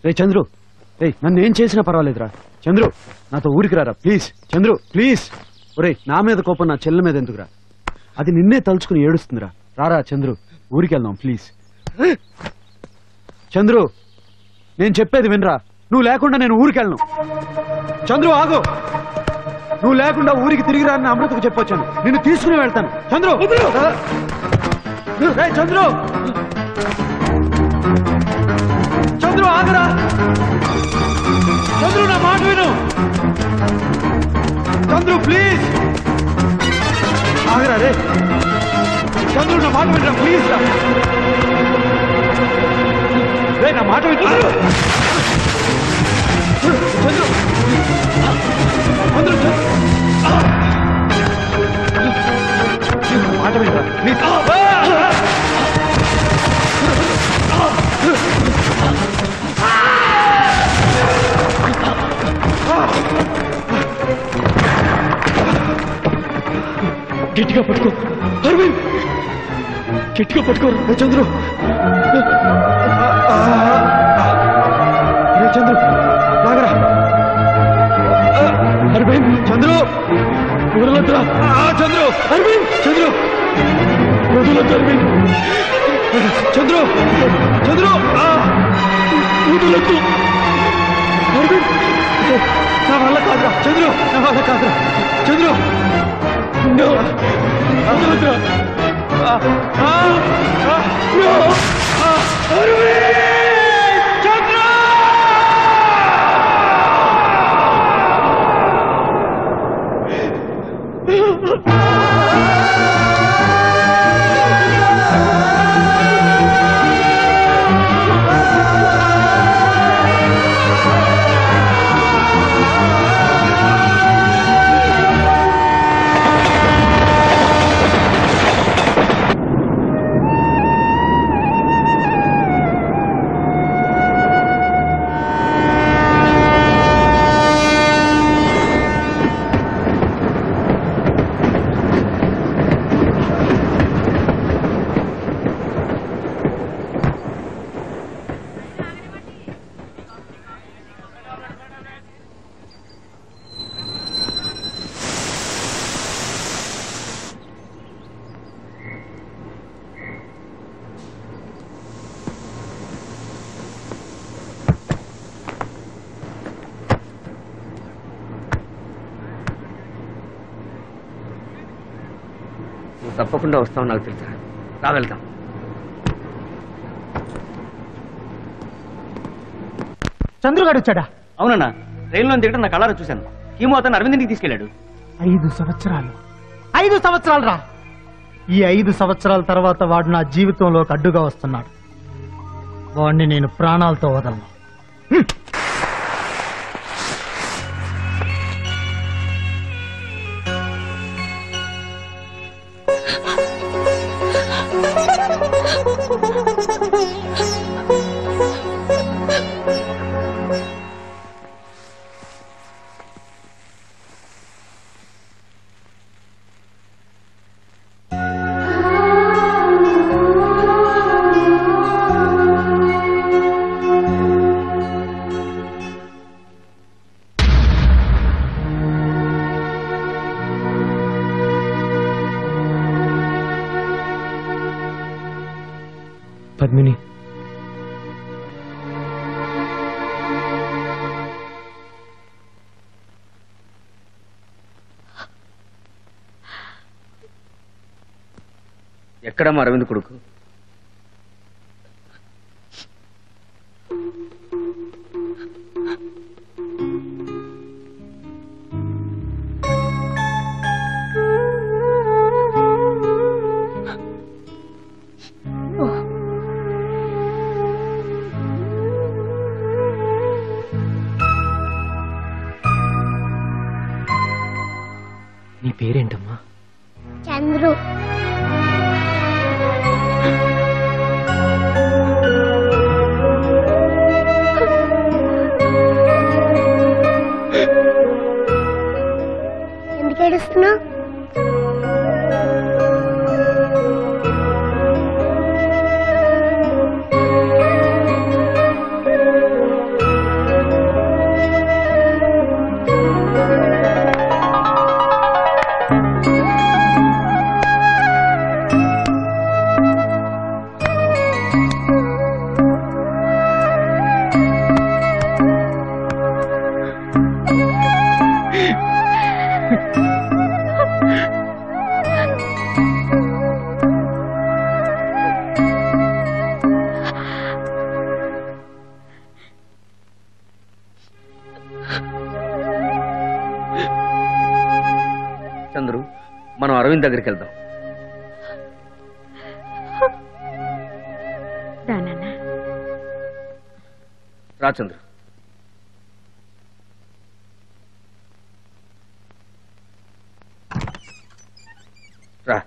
రే చంద్రు రే నన్ను ఏం చేసినా పర్వాలేదురా చంద్రు నాతో ఊరికి రారా ప్లీజ్ చంద్రు ప్లీజ్ ఒరే నా మీద కోపం నా చెల్లె మీద ఎందుకురా అది నిన్నే తలుచుకుని ఏడుస్తుందిరా రారా చంద్రు ఊరికి వెళ్దాం ప్లీజ్ చంద్రు నేను చెప్పేది వినరా నువ్వు లేకుండా నేను ఊరికి వెళ్ళను చంద్రు ఆగు నువ్వు లేకుండా ఊరికి తిరిగి రాని అమృతకు చెప్పొచ్చాను నిన్ను తీసుకుని వెళ్తాను చంద్రు రా. రేయ్, చంద్రు చంద్రు ఆగరా చంద్రు నా మాట విను చంద్రు ప్లీజ్ ఆగరా రే చంద్రు నా మాట వినరా ప్లీజ్ రా రే నా మాట విను చంద్రు చంద్రు చంద్రు చంద్రు. నా మాట వినరా ప్లీజ్ గట్టిగా పట్టుకో అరవింద్ గట్టిగా పట్టుకో రే చంద్రు రే చంద్రు లాగరా అరవింద్ చంద్రు వదలొద్దురా ఆ, చంద్రు అరవింద్ చంద్రు వదలొద్దు అరవింద్ చంద్రు చంద్రు ఆ, వదలొద్దు అరవింద్ నా వల్ల కాదురా చంద్రు నా వల్ల కాదురా చంద్రు No. వదలొద్దురా ఆ, ఆ, ఆ, No. ఆ, అరవింద్! చంద్రు నువ్వు తప్పకుండా వస్తావు నాకు తెలుసా రా వెళ్తాం చంద్రుగాడు వచ్చాడా అవునన్నా ట్రైన్లో దిగడం నా కళ్ళారా చూశాను కీమో అతను అరవింద్కి తీసుకెళ్ళాడు ఐదు సంవత్సరాలు ఐదు సంవత్సరాలు రా ఈ ఐదు సంవత్సరాల తర్వాత వాడు నా జీవితంలోకి అడ్డుగా వస్తున్నాడు వాడిని నేను ప్రాణాలతో వదలను పద్మిని ఎక్కడమ్మా అరవింద్ కొడుకు నీ పేరేంటమ్మా చంద్రు ఎందుకు ఏడుస్తున్నావు చంద్రు మనం అరవింద్ దగ్గరికి వెళ్దాం రానన్నా రా చంద్రు రా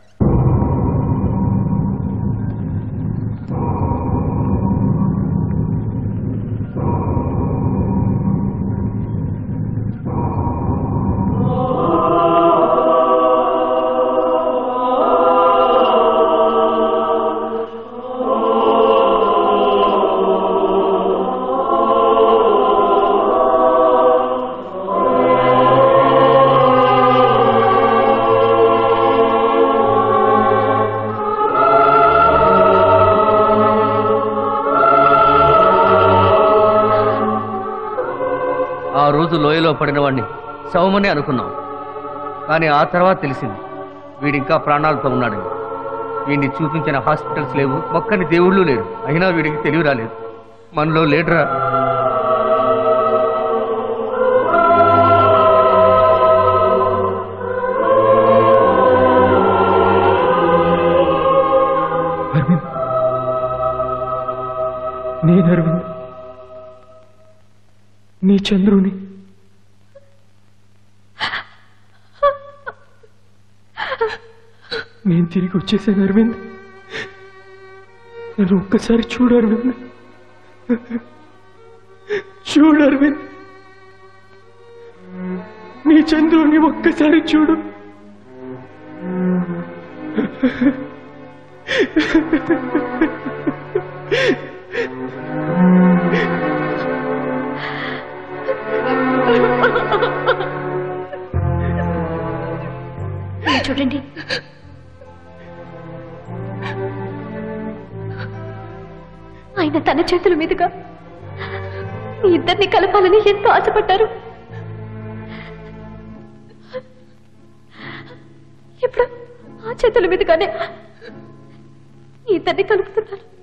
ఆ రోజు లోయలో పడిన వాడిని శవమని అనుకున్నాం కానీ ఆ తర్వాత తెలిసింది వీడింకా ప్రాణాలతో ఉన్నాడని వీడిని చూపించిన హాస్పిటల్స్ లేవు మొక్కని దేవుళ్ళు లేరు అయినా వీడికి తెలివి రాలేదు మనలో లేడరా అరవింద్ నేను అరవింద్ నీ చంద్రుని నేను తిరిగి వచ్చేసాను అరవింద్ నన్ను ఒక్కసారి చూడు అరవింద్ చూడు అరవింద్ నీ చంద్రుని ఒక్కసారి చూడు ఇలా చూడండి ఆయన తన చేతుల మీదుగా మీ ఇద్దరిని కలపాలని ఎంతో ఆశపడ్డారు ఇప్పుడు ఆ చేతుల మీదుగానే ఈ ఇద్దరిని కలుపుతున్నారు